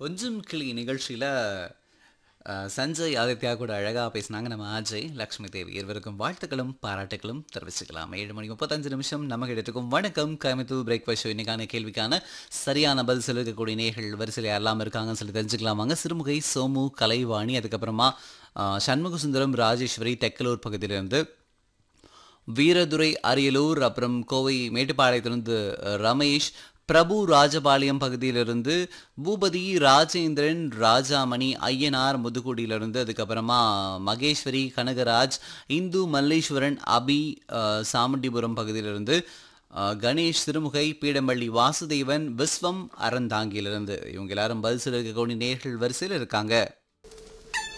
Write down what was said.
கொஞ்சம் கிளி நிகழ்ச்சியில் சஞ்சய் ஆதித்யா கூட அழகாக பேசினாங்க நம்ம அஜய் லக்ஷ்மி தேவி இருவருக்கும் வாழ்த்துக்களும் பாராட்டுகளும் தெரிவிச்சுக்கலாம் ஏழு மணி முப்பத்தஞ்சு நிமிஷம் நமக்கு எடுத்துக்கும் வணக்கம் கோயம்புத்தூர் பிரேக்ஃபாஸ்ட் ஷோ இன்னைக்கான கேள்விக்கான சரியான பதில் சொல்லக்கூடிய நேர்கள் வரிசையில் யாரெல்லாம் இருக்காங்கன்னு சொல்லி தெரிஞ்சுக்கலாம் வாங்க சிறுமுகை சோமு கலைவாணி அதுக்கப்புறமா அஹ், சண்முக சுந்தரம் ராஜேஸ்வரி தெக்கலூர் பகுதியிலிருந்து வீரதுரை அரியலூர் அப்புறம் கோவை மேட்டுப்பாளையத்திலிருந்து அஹ், ரமேஷ் பிரபு ராஜபாளையம் பகுதியிலிருந்து பூபதி ராஜேந்திரன் ராஜாமணி ஐயனார் முதுகுடியிலிருந்து அதுக்கப்புறமா மகேஸ்வரி கனகராஜ் இந்து மல்லேஸ்வரன் அபி அஹ், சாமுண்டிபுரம் பகுதியிலிருந்து அஹ், கணேஷ் சிறுமுகை பீடம்பள்ளி வாசுதேவன் விஸ்வம் அறந்தாங்கியிலிருந்து இவங்க எல்லாரும் பதில் சொல்ல இருக்கக்கூடிய நேர்கள் வரிசையில் இருக்காங்க